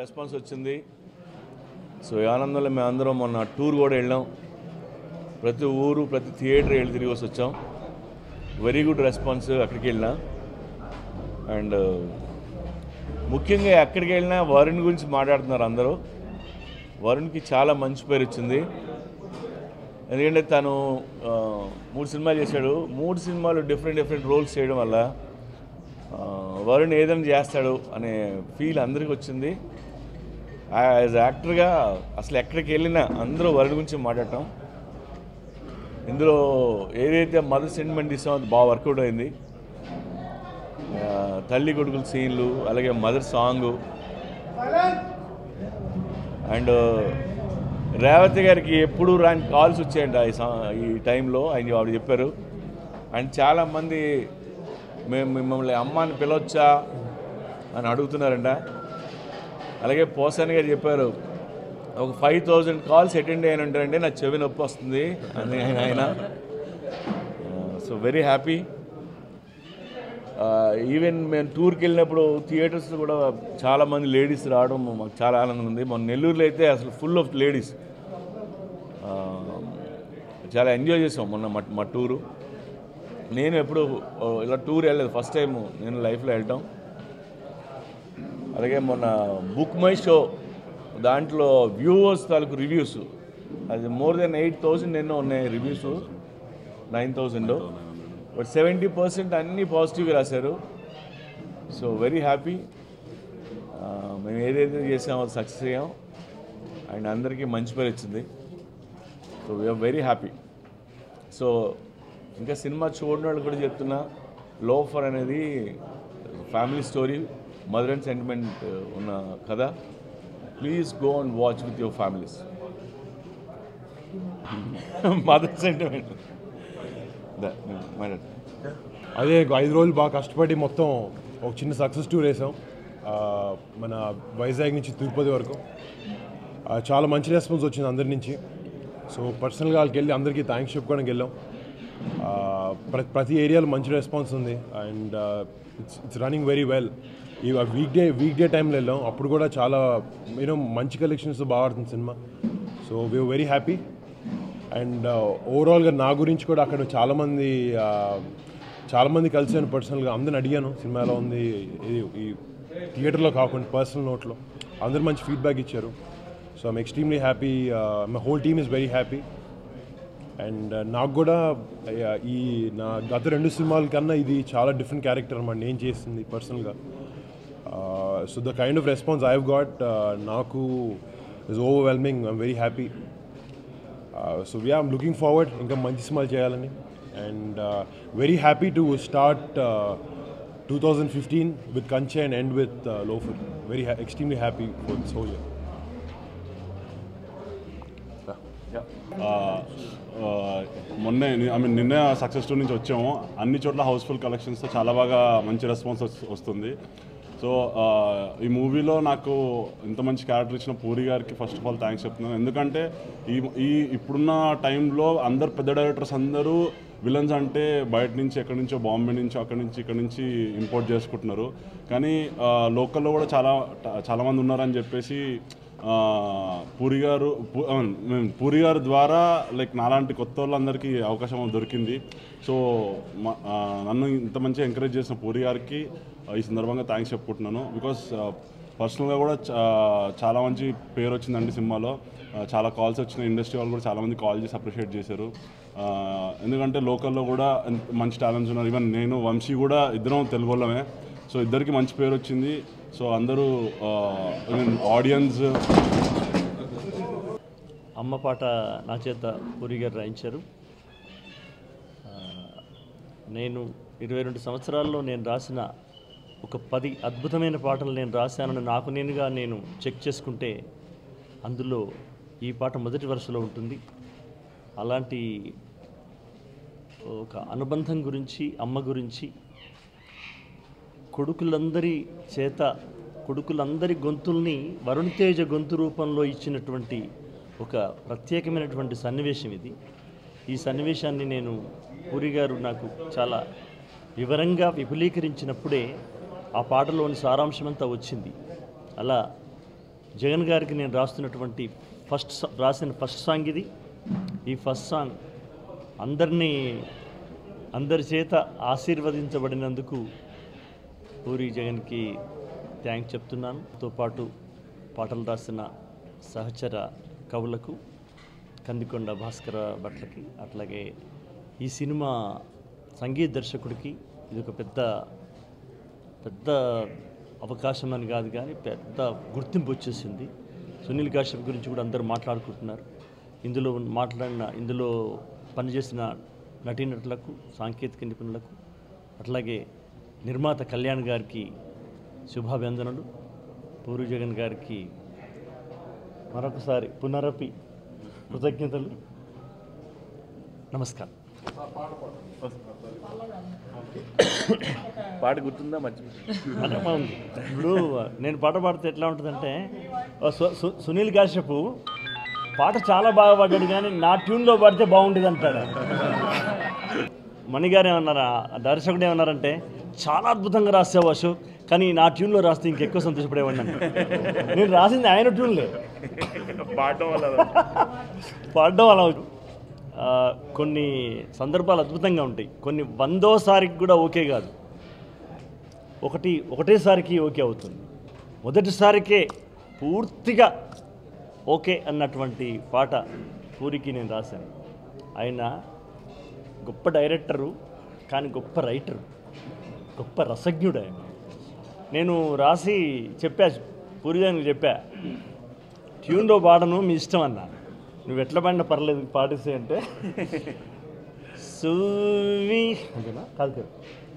Response వచ్చింది so ఈ ఆనందంలో మేము అందరం మొన్న టూర్ కూడా వెళ్ళాం ప్రతి ఊరు ప్రతి థియేటర్ వెళ్ళి తిరిగి వసి వచ్చాం వెరీ గుడ్ రెస్పాన్స్ అక్కడికి వెళ్ళినా అండ్ ముఖ్యంగా ఎక్కడికి వెళ్ళినా వరుణ్ గురించి మాట్లాడుతున్నారు అందరూ వరుణ్కి చాలా మంచి పేరు వచ్చింది ఎందుకంటే తను ఆ, మూడు సినిమాలు చేశాడు మూడు సినిమాలు డిఫరెంట్ డిఫరెంట్ రోల్స్ చేయడం వల్ల ఆ, వరుణ్ ఏదైనా చేస్తాడు అనే ఫీల్ అందరికీ వచ్చింది యాజ్ యాక్టర్గా అసలు ఎక్కడికి వెళ్ళినా అందరూ వరుణ్ గురించి మాట్లాడటం ఇందులో ఏదైతే మదర్ సెంటిమెంట్ ఇస్తామో అది బాగా వర్కౌట్ అయింది ఆ, తల్లి కొడుకుల సీన్లు అలాగే మదర్ సాంగ్ అండ్ రేవతి గారికి ఎప్పుడు రాని కాల్స్ వచ్చాయంట ఈ సా ఈ టైంలో ఆయన ఆవిడ చెప్పారు అండ్ చాలామంది మేము మిమ్మల్ని అమ్మ అని పిలవచ్చా అని అడుగుతున్నారంట అలాగే పోసాని గారు చెప్పారు ఒక ఫైవ్ థౌజండ్ కాల్స్ అటెండ్ అయ్యానంటారంటే నా చెవి నొప్పి వస్తుంది అని ఆయన ఆయన సో వెరీ హ్యాపీ ఈవెన్ మేము టూర్కి వెళ్ళినప్పుడు థియేటర్స్ కూడా చాలా మంది లేడీస్ రావడం మాకు చాలా ఆనందం ఉంది మన నెల్లూరులో అయితే అసలు ఫుల్ ఆఫ్ లేడీస్ చాలా ఎంజాయ్ చేసాం మొన్న మా మా టూరు నేను ఎప్పుడు ఆ, ఇలా టూర్ వెళ్ళలేదు ఫస్ట్ టైం నేను లైఫ్లో వెళ్ళటం అలాగే మొన్న బుక్ మై షో దాంట్లో వ్యూవర్స్ తాలూకు రివ్యూస్ అది మోర్ దెన్ ఎయిట్ థౌజండ్ ఎన్నో ఉన్నాయి reviews nine thousand but seventy percent అన్నీ పాజిటివ్గా రాశారు సో వెరీ హ్యాపీ మేము ఏదైతే చేసామో అది సక్సెస్ అయ్యాం అండ్ అందరికీ మంచి పేరు వచ్చింది so we're very happy so ఇంకా సినిమా చూడని వాళ్ళు కూడా చెప్తున్నా లోఫర్ అనేది family story mother and sentiment ఉన్న కథ please go and watch with your families mother sentiment madam అదే ఒక ఐదు రోజులు బాగా కష్టపడి మొత్తం ఒక చిన్న సక్సెస్ టూర్ వేసాం ఆ, మన వైజాగ్ నుంచి తిరుపతి వరకు ఆ, చాలా మంచి రెస్పాన్స్ వచ్చింది అందరి నుంచి సో పర్సనల్గా వాళ్ళకి వెళ్ళి అందరికీ థ్యాంక్స్ చెప్పుకోవడానికి వెళ్ళాం ఆ, ప్రతి ప్రతి ఏరియాలో మంచి రెస్పాన్స్ ఉంది and it's it's running very well ఈ వీక్ డే వీక్ డే టైంలో వెళ్ళాం అప్పుడు కూడా చాలా యూనో మంచి కలెక్షన్స్ బాగా ఆడుతుంది సినిమా so we very happy and ఓవరాల్గా నా గురించి కూడా అక్కడ చాలామంది ఆ, చాలామంది కలిసాను పర్సనల్గా అందరిని అడిగాను సినిమా ఎలా ఉంది ఇది ఈ థియేటర్లో కాకుండా పర్సనల్ నోట్లో అందరు మంచి ఫీడ్బ్యాక్ ఇచ్చారు so I'm extremely happy my whole team is very happy and నాకు కూడా uh, ఈ నా గత రెండు సినిమాల కన్నా ఇది చాలా డిఫరెంట్ క్యారెక్టర్ అన్నమాట నేను చేసింది పర్సనల్గా so the kind of response I have got నాకు is overwhelming I'm very happy so we I'm looking forward ఇంకా మంచి సినిమాలు చేయాలని and very happy to start two thousand fifteen with Kanche and end with Loafer very extremely happy for this whole year ఆ, ఆ, మొన్నే I mean నిన్న success tour నుంచి వచ్చాము అన్ని చోట్ల హౌస్ఫుల్ కలెక్షన్స్తో చాలా బాగా మంచి రెస్పాన్స్ వస్- వస్తుంది సో ఆ, ఈ మూవీలో నాకు ఇంత మంచి క్యారెక్టర్ ఇచ్చిన పూరి గారికి ఫస్ట్ ఆఫ్ ఆల్ థ్యాంక్స్ చెప్తున్నాను ఎందుకంటే ఈ ఈ ఇప్పుడున్న టైంలో అందరు పెద్ద డైరెక్టర్స్ అందరూ విలన్స్ అంటే బయట నుంచి ఎక్కడి నుంచో బాంబే నుంచి అక్కడి నుంచి ఇక్కడ నుంచి ఇంపోర్ట్ చేసుకుంటున్నారు కానీ లోకల్లో కూడా చాలా చాలామంది ఉన్నారని చెప్పేసి ఆ, పూరి గారు పు- I mean, I mean, puri గారు ద్వారా లైక్ నాలాంటి కొత్త వాళ్ళందరికీ అవకాశం దొరికింది సో మ- ఆ, నన్ను ఇంత మంచిగా ఎంకరేజ్ చేసిన పూరి గారికి ఆ, ఈ సందర్భంగా థ్యాంక్స్ చెప్పుకుంటున్నాను బికాస్ పర్సనల్గా కూడా చా- చాలా మంచి పేరు వచ్చిందండి సినిమాలో ఆ, చాలా కాల్స్ వచ్చిన ఇండస్ట్రీ వాళ్ళు కూడా చాలామంది కాల్ చేసి అప్రిషియేట్ చేశారు ఆ, ఎందుకంటే లోకల్లో కూడా ఎంత మంచి టాలెంట్స్ ఉన్నారు ఈవెన్ నేను వంశీ కూడా ఇద్దరం తెలుగు వాళ్ళమే సో ఇద్దరికి మంచి పేరు వచ్చింది సో అందరూ ఆడియన్స్ అమ్మ పాట నా చేత పూరి గారు రాయించారు ఆ, నేను ఇరవై రెండు సంవత్సరాల్లో నేను రాసిన ఒక పది అద్భుతమైన పాటలు నేను రాశానని నాకు నేనుగా నేను చెక్ చేసుకుంటే అందులో ఈ పాట మొదటి వరుసలో ఉంటుంది అలాంటి ఒక అనుబంధం గురించి అమ్మ గురించి కొడుకులందరి చేత కొడుకులందరి గొంతుల్ని వరుణ్ తేజ గొంతు రూపంలో ఇచ్చినటువంటి ఒక ప్రత్యేకమైనటువంటి సన్నివేశం ఇది ఈ సన్నివేశాన్ని నేను పూరి గారు నాకు చాలా వివరంగా విపులీకరించినప్పుడే ఆ పాటలోని సారాంశమంతా వచ్చింది అలా జగన్ గారికి నేను రాస్తున్నటువంటి ఫస్ట్ సా- రాసిన ఫస్ట్ సాంగ్ ఇది ఈ ఫస్ట్ సాంగ్ అందరినీ అందరి చేత ఆశీర్వదించబడినందుకు పూరి జగన్కి థ్యాంక్స్ చెప్తున్నాను తో పాటు పాటలు రాసిన సహచర కవులకు కందికొండ భాస్కర భట్లకి అట్లాగే ఈ సినిమా సంగీత దర్శకుడికి ఇది ఒక పెద్ద పెద్ద అవకాశం అని కాదు కానీ పెద్ద గుర్తింపు వచ్చేసింది సునీల్ కాశ్యప్ గురించి కూడా అందరూ మాట్లాడుకుంటున్నారు ఇందులో ఉన్న- మాట్లాడిన ఇందులో పనిచేసిన నటీనటులకు సాంకేతిక నిపుణులకు అట్లాగే నిర్మాత కళ్యాణ్ గారికి శుభాభివందనలు పూరి జగన్ గారికి మరొకసారి పునరపి కృతజ్ఞతలు నమస్కారం పాట గుర్తుందా మంచి అంటే బాగుంది ఇప్పుడు నేను పాట పాడితే ఎట్లా ఉంటుందంటే ఓ సు- సు- సునీల్ కాశ్యప్ పాట చాలా బాగా పాడాడు కానీ నా ట్యూన్లో పాడితే బాగుండేది అంటాడు మణిగారు ఏమన్నారా దర్శకుడు ఏమన్నారంటే చాలా అద్భుతంగా రాసావు అశోక్ కానీ నా ట్యూన్లో రాస్తే ఇంకెక్కువ సంతోషపడేవాడిని అన్నాడు. నేను రాసింది ఆయన ట్యూన్లే పాడడం వల్ల పాడడం అలా అవుతుంది. ఆ, కొన్ని సందర్భాలు అద్భుతంగా ఉంటాయి కొన్ని వందోసారికి కూడా ఓకే కాదు ఒకటి ఒకటేసారికి ఓకే అవుతుంది మొదటిసారికే పూర్తిగా ఓకే అన్నటువంటి పాట పూరికి నేను రాశాను ఆయన గొప్ప డైరెక్టరు కానీ గొప్ప రైటరు గొప్ప రసజ్ఞుడు ఆయన నేను రాసి చెప్పా పూరిదానికి చెప్పా ట్యూన్లో పాడను మీ ఇష్టం అన్నా నువ్వు ఎట్లా పాడినా పర్లేదు పాడిస్తే అంటే సువి అంతేనా కాదు కాదు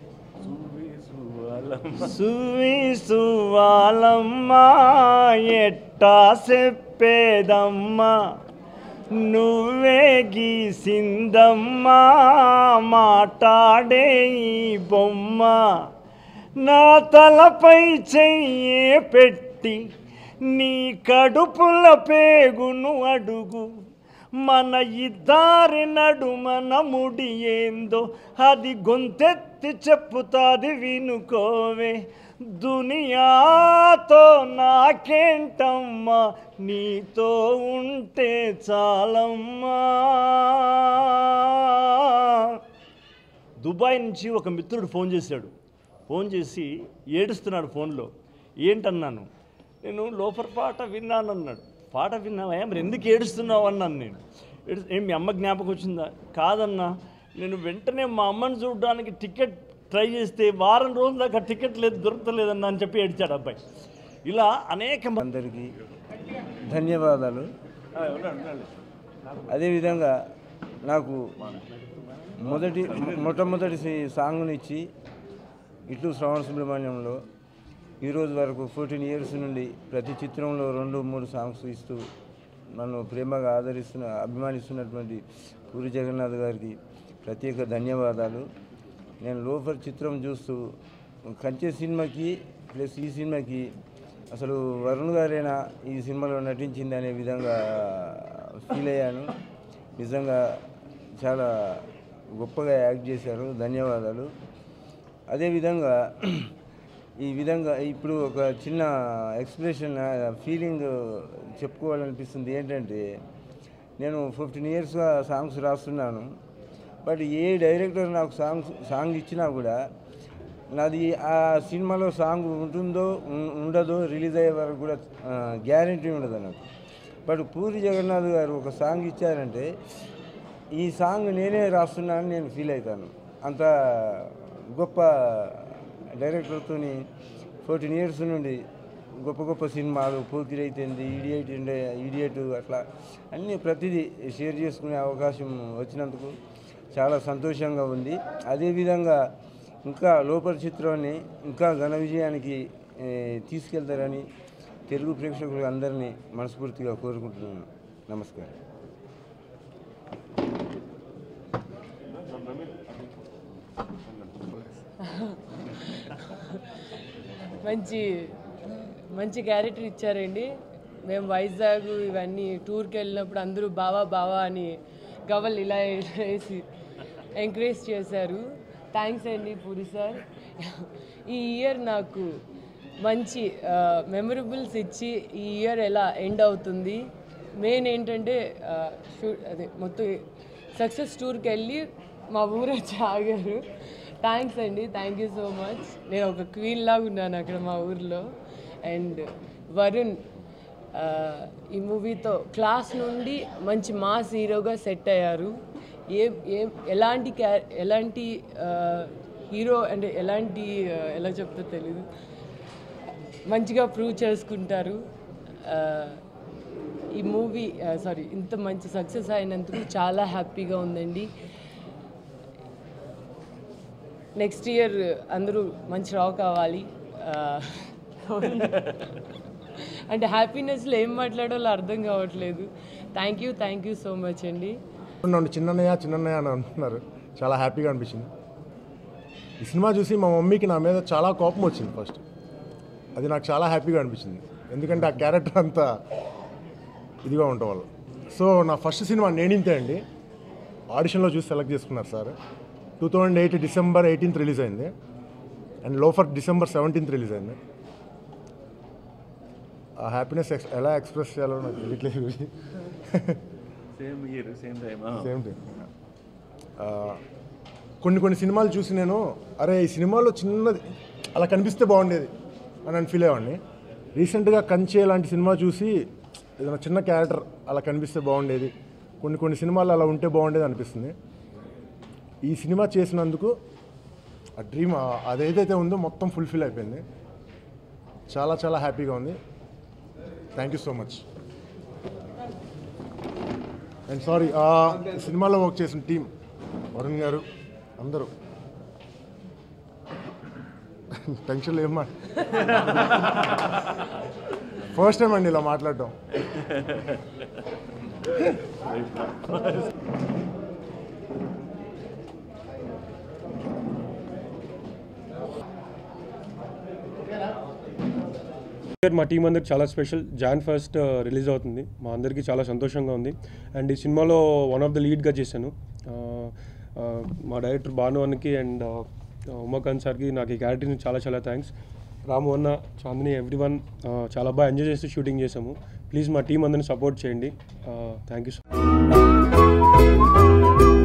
సువి సువాలమ్మా ఎట్టా చెప్పేదమ్మా నువ్వే గీసిందమ్మా మాట్లాడే ఈ బొమ్మ నా తలపై చెయ్యే పెట్టి నీ కడుపుల పేగును అడుగు మన ఇద్దరి నడుమన ముడి ఏందో అది గొంతెత్తి చెప్పుతాది వినుకోవే దునియాతో నాకేంటమ్మా నీతో ఉంటే చాలమ్మా దుబాయ్ నుంచి ఒక మిత్రుడు ఫోన్ చేశాడు ఫోన్ చేసి ఏడుస్తున్నాడు ఫోన్లో ఏంటన్నాను నేను లోపల పాట విన్నానన్నాడు పాట విన్నావా మరి ఎందుకు ఏడుస్తున్నావు అన్నాను నేను ఏడు- ఏం మీ అమ్మ జ్ఞాపకం వచ్చిందా కాదన్నా నేను వెంటనే మా అమ్మని చూడడానికి టికెట్ ట్రై చేస్తే వారం రోజుల దాకా టికెట్ లేదు దొరకలేదన్నా అని చెప్పి ఏడ్చాడు అబ్బాయి ఇలా అనేక మంది అందరికీ ధన్యవాదాలు అదేవిధంగా నాకు మొదటి మొట్టమొదటి సి- సాంగ్నిచ్చి ఇట్లు శ్రవణ సుబ్రహ్మణ్యంలో ఈరోజు వరకు ఫోర్టీన్ ఇయర్స్ నుండి ప్రతి చిత్రంలో రెండు మూడు సాంగ్స్ ఇస్తూ నన్ను ప్రేమగా ఆదరిస్తున్న అభిమానిస్తున్నటువంటి పూరి జగన్నాథ్ గారికి ప్రత్యేక ధన్యవాదాలు నేను లోఫర్ చిత్రం చూస్తూ కంచె సినిమాకి ప్లస్ ఈ సినిమాకి అసలు వరుణ్ గారైనా ఈ సినిమాలో నటించింది అనే విధంగా ఫీల్ అయ్యాను నిజంగా చాలా గొప్పగా యాక్ట్ చేశారు ధన్యవాదాలు అదేవిధంగా ఈ విధంగా ఇప్పుడు ఒక చిన్న ఎక్స్ప్రెషన్ ఫీలింగ్ చెప్పుకోవాలనిపిస్తుంది ఏంటంటే నేను ఫిఫ్టీన్ ఇయర్స్గా సాంగ్స్ రాస్తున్నాను బట్ ఏ డైరెక్టర్ నాకు సాంగ్స్ సాంగ్ ఇచ్చినా కూడా నాది ఆ సినిమాలో సాంగ్ ఉంటుందో ఉం- ఉండదో రిలీజ్ అయ్యే వరకు కూడా గ్యారంటీ ఉండదు నాకు బట్ పూరి జగన్నాథ్ గారు ఒక సాంగ్ ఇచ్చారంటే ఈ సాంగ్ నేనే రాస్తున్నానని నేను ఫీల్ అవుతాను అంత గొప్ప డైరెక్టర్తోని ఫోర్టీన్ ఇయర్స్ నుండి గొప్ప గొప్ప సినిమాలు పోకిరైతుంది ఈడియట్ ఈడియట్ అట్లా అన్నీ ప్రతిదీ షేర్ చేసుకునే అవకాశం వచ్చినందుకు చాలా సంతోషంగా ఉంది అదేవిధంగా ఇంకా లోపల చిత్రాన్ని ఇంకా ఘన విజయానికి ఏ, తీసుకెళ్తారని తెలుగు ప్రేక్షకులు అందరినీ మనస్ఫూర్తిగా కోరుకుంటున్నాను నమస్కారం మంచి మంచి క్యారెక్టర్ ఇచ్చారండి మేము వైజాగ్ ఇవన్నీ టూర్కి వెళ్ళినప్పుడు అందరూ బావా బావా అని గవల్ ఇలా వేసి ఎంకరేజ్ చేశారు థ్యాంక్స్ అండి పూరి సార్ ఈ ఇయర్ నాకు మంచి మెమరబుల్స్ ఇచ్చి ఈ ఇయర్ ఎలా ఎండ్ అవుతుంది మెయిన్ ఏంటంటే ఆ, షూ అదే మొత్తం సక్సెస్ టూర్కి వెళ్ళి మా ఊరు వచ్చి ఆగారు థ్యాంక్స్ అండి థ్యాంక్ యూ సో మచ్ నేను ఒక క్వీన్ లాగా ఉన్నాను అక్కడ మా ఊర్లో అండ్ వరుణ్ ఆ, ఈ మూవీతో క్లాస్ నుండి మంచి మాస్ హీరోగా సెట్ అయ్యారు ఏం ఏం ఎలాంటి క్యా ఎలాంటి ఆ, హీరో అంటే ఎలాంటి ఆ, ఎలా చెప్తా తెలీదు మంచిగా ప్రూవ్ చేసుకుంటారు ఆ, ఈ మూవీ సారీ ఇంత మంచి సక్సెస్ అయినందుకు చాలా హ్యాపీగా ఉందండి నెక్స్ట్ ఇయర్ అందరూ మంచి రావు కావాలి ఆ, అంటే హ్యాపీనెస్లో ఏం మాట్లాడాలో అర్థం కావట్లేదు thank you thank you so much అండి నన్ను చిన్నన్నయ్య చిన్నన్నయ్య అని అంటున్నారు చాలా హ్యాపీగా అనిపించింది ఈ సినిమా చూసి మా మమ్మీకి నా మీద చాలా కోపం వచ్చింది ఫస్ట్ అది నాకు చాలా హ్యాపీగా అనిపించింది ఎందుకంటే ఆ క్యారెక్టర్ అంతా ఇదిగా ఉండటం వల్ల సో నా ఫస్ట్ సినిమా నేనింతే అండి ఆడిషన్లో చూసి సెలెక్ట్ చేసుకున్నారు sir two thousand eight December eighteenth release అయింది and Loafer December seventeenth release అయింది ఆ హ్యాపీనెస్ ఎక్స్ ఎలా ఎక్స్ప్రెస్ చేయాలో నాకు తెలియట్లేదు same year same time same thing కొన్ని కొన్ని సినిమాలు చూసి నేను అరే ఈ సినిమాలో చిన్నది అలా కనిపిస్తే బాగుండేది అని అని ఫీల్ అయ్యేవాడిని రీసెంట్గా కంచే లాంటి సినిమా చూసి ఏదైనా చిన్న క్యారెక్టర్ అలా కనిపిస్తే బాగుండేది కొన్ని కొన్ని సినిమాలు అలా ఉంటే బాగుండేది అనిపిస్తుంది ఈ సినిమా చేసినందుకు ఆ డ్రీమ్ అదేదైతే ఉందో మొత్తం ఫుల్ఫిల్ అయిపోయింది చాలా చాలా హ్యాపీగా ఉంది thank you so much and sorry ఆ సినిమాలో వర్క్ చేసిన టీం వరుణ్ గారు అందరూ టెన్షన్లో ఏం మాట ఫస్ట్ టైం అండి ఇలా మాట్లాడటం ఇయర్ మా టీం అందరికి చాలా స్పెషల్ జాన్ ఫస్ట్ రిలీజ్ అవుతుంది మా అందరికీ చాలా సంతోషంగా ఉంది అండ్ ఈ సినిమాలో వన్ ఆఫ్ ద లీడ్గా చేశాను ఆ, ఆ, మా డైరెక్టర్ భాను అన్నకి అండ్ ఉమాకాంత్ సార్కి నాకు ఈ క్యారెక్టర్ని చాలా చాలా థ్యాంక్స్ రాము అన్న చాందిని ఎవ్రీ వన్ చాలా బాగా ఎంజాయ్ చేస్తూ షూటింగ్ చేసాము ప్లీజ్ మా టీం అందరిని సపోర్ట్ చేయండి థ్యాంక్ యూ సో